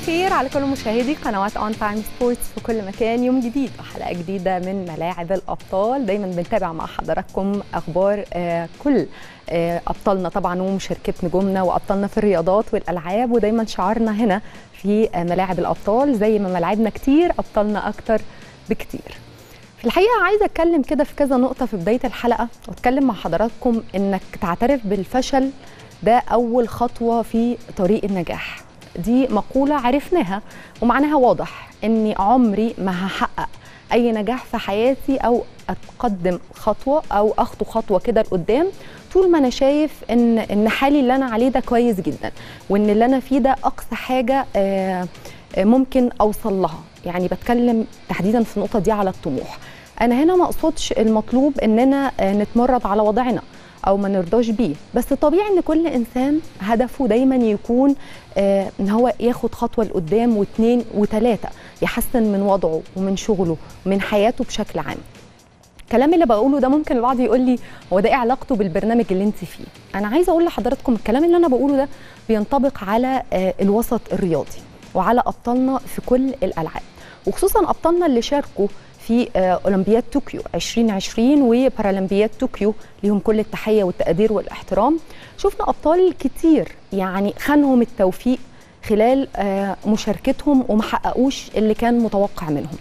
الخير على كل مشاهدي قنوات اون تايم سبورتس في كل مكان يوم جديد وحلقه جديده من ملاعب الابطال دايما بنتابع مع حضراتكم اخبار آه كل آه ابطالنا طبعا ومشاركه نجومنا وابطالنا في الرياضات والالعاب ودايما شعارنا هنا في آه ملاعب الابطال زي ما ملاعبنا كتير ابطالنا اكتر بكتير في الحقيقه عايزه اتكلم كده في كذا نقطه في بدايه الحلقه واتكلم مع حضراتكم انك تعترف بالفشل ده اول خطوه في طريق النجاح دي مقولة عرفناها ومعناها واضح إني عمري ما هحقق أي نجاح في حياتي أو أتقدم خطوة أو أخطو خطوة كده لقدام طول ما أنا شايف إن إن حالي اللي أنا عليه ده كويس جدا وإن اللي أنا فيه ده أقصى حاجة آه ممكن أوصل لها يعني بتكلم تحديدا في النقطة دي على الطموح أنا هنا ما أقصدش المطلوب إننا نتمرد على وضعنا او ما نرضاش بيه بس طبيعي ان كل انسان هدفه دايما يكون آه ان هو ياخد خطوه لقدام واثنين وثلاثه يحسن من وضعه ومن شغله ومن حياته بشكل عام الكلام اللي بقوله ده ممكن البعض يقول لي هو ده ايه علاقته بالبرنامج اللي انت فيه انا عايزه اقول لحضراتكم الكلام اللي انا بقوله ده بينطبق على آه الوسط الرياضي وعلى ابطالنا في كل الالعاب وخصوصا ابطالنا اللي شاركوا في اولمبياد طوكيو 2020 وبارالمبياد طوكيو ليهم كل التحيه والتقدير والاحترام شفنا ابطال كتير يعني خانهم التوفيق خلال مشاركتهم وما حققوش اللي كان متوقع منهم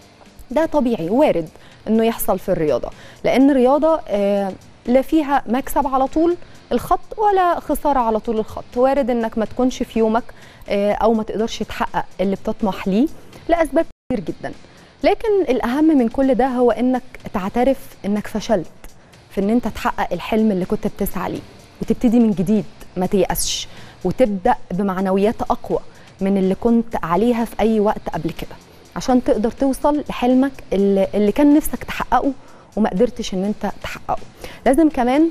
ده طبيعي وارد انه يحصل في الرياضه لان الرياضه لا فيها مكسب على طول الخط ولا خساره على طول الخط وارد انك ما تكونش في يومك او ما تقدرش تحقق اللي بتطمح ليه لاسباب كتير جدا لكن الاهم من كل ده هو انك تعترف انك فشلت في ان انت تحقق الحلم اللي كنت بتسعى ليه وتبتدي من جديد ما تيأسش وتبدا بمعنويات اقوى من اللي كنت عليها في اي وقت قبل كده عشان تقدر توصل لحلمك اللي, اللي كان نفسك تحققه وما قدرتش ان انت تحققه لازم كمان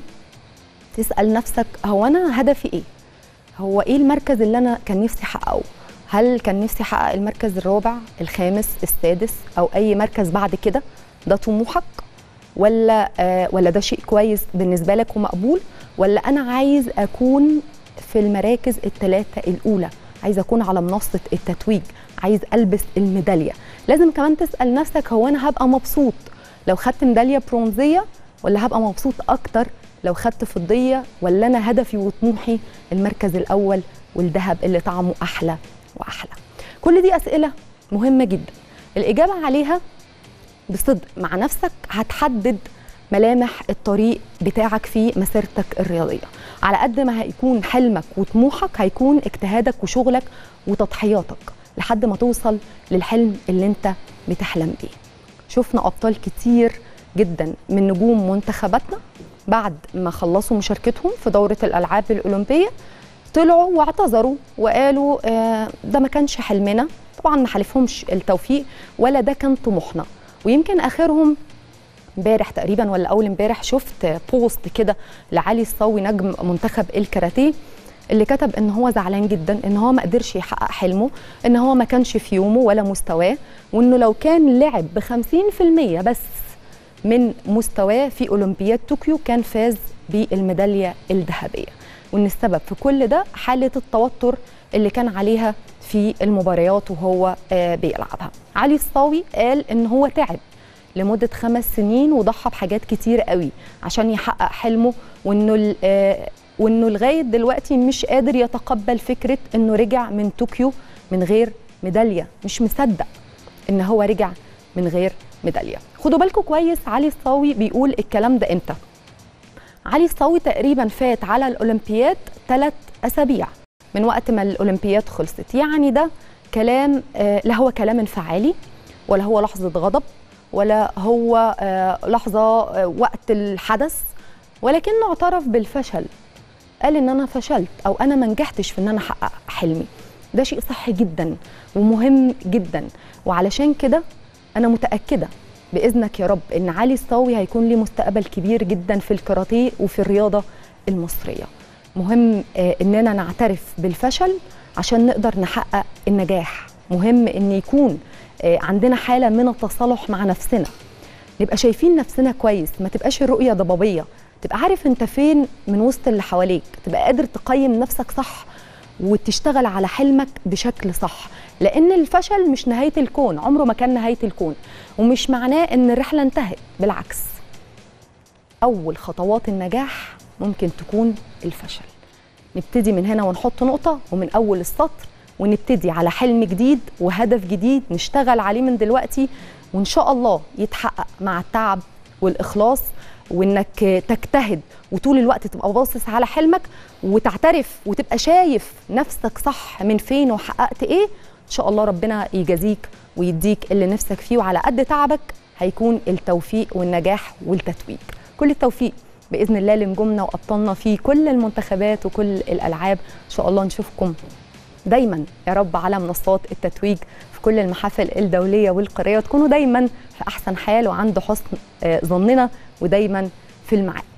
تسال نفسك هو انا هدفي ايه هو ايه المركز اللي انا كان نفسي احققه هل كان نفسي احقق المركز الرابع الخامس السادس او اي مركز بعد كده ده طموحك ولا آه ولا ده شيء كويس بالنسبه لك ومقبول ولا انا عايز اكون في المراكز الثلاثه الاولى عايز اكون على منصه التتويج عايز البس الميداليه لازم كمان تسال نفسك هو انا هبقى مبسوط لو خدت ميداليه برونزيه ولا هبقى مبسوط اكتر لو خدت فضيه ولا انا هدفي وطموحي المركز الاول والذهب اللي طعمه احلى واحلى كل دي اسئله مهمه جدا الاجابه عليها بصدق مع نفسك هتحدد ملامح الطريق بتاعك في مسيرتك الرياضيه على قد ما هيكون حلمك وطموحك هيكون اجتهادك وشغلك وتضحياتك لحد ما توصل للحلم اللي انت بتحلم بيه شفنا ابطال كتير جدا من نجوم منتخباتنا بعد ما خلصوا مشاركتهم في دوره الالعاب الاولمبيه طلعوا واعتذروا وقالوا آه ده ما كانش حلمنا طبعا ما حالفهمش التوفيق ولا ده كان طموحنا ويمكن اخرهم امبارح تقريبا ولا اول امبارح شفت بوست كده لعلي الصاوي نجم منتخب الكاراتيه اللي كتب ان هو زعلان جدا ان هو ما قدرش يحقق حلمه ان هو ما كانش في يومه ولا مستواه وانه لو كان لعب ب 50% بس من مستواه في اولمبياد طوكيو كان فاز بالميداليه الذهبيه وان السبب في كل ده حاله التوتر اللي كان عليها في المباريات وهو بيلعبها علي الصاوي قال ان هو تعب لمده خمس سنين وضحى بحاجات كتير قوي عشان يحقق حلمه وانه وانه لغايه دلوقتي مش قادر يتقبل فكره انه رجع من طوكيو من غير ميداليه مش مصدق ان هو رجع من غير ميداليه خدوا بالكم كويس علي الصاوي بيقول الكلام ده امتى علي الصاوي تقريبا فات على الاولمبياد ثلاث اسابيع من وقت ما الاولمبياد خلصت يعني ده كلام آه لا هو كلام انفعالي ولا هو لحظه غضب ولا هو آه لحظه آه وقت الحدث ولكنه اعترف بالفشل قال ان انا فشلت او انا ما نجحتش في ان انا احقق حلمي ده شيء صحي جدا ومهم جدا وعلشان كده انا متاكده باذنك يا رب ان علي الصاوي هيكون ليه مستقبل كبير جدا في الكاراتيه وفي الرياضه المصريه مهم اننا نعترف بالفشل عشان نقدر نحقق النجاح مهم ان يكون عندنا حاله من التصالح مع نفسنا نبقى شايفين نفسنا كويس ما تبقاش الرؤيه ضبابيه تبقى عارف انت فين من وسط اللي حواليك تبقى قادر تقيم نفسك صح وتشتغل على حلمك بشكل صح لان الفشل مش نهايه الكون عمره ما كان نهايه الكون ومش معناه ان الرحله انتهت بالعكس اول خطوات النجاح ممكن تكون الفشل نبتدي من هنا ونحط نقطه ومن اول السطر ونبتدي على حلم جديد وهدف جديد نشتغل عليه من دلوقتي وان شاء الله يتحقق مع التعب والاخلاص وانك تجتهد وطول الوقت تبقى باصص على حلمك وتعترف وتبقى شايف نفسك صح من فين وحققت ايه ان شاء الله ربنا يجازيك ويديك اللي نفسك فيه وعلى قد تعبك هيكون التوفيق والنجاح والتتويج كل التوفيق باذن الله لنجومنا وابطالنا في كل المنتخبات وكل الالعاب ان شاء الله نشوفكم دايما يا رب على منصات التتويج في كل المحافل الدوليه والقاريه وتكونوا دايما في احسن حال وعند حسن ظننا ودايما في الميعاد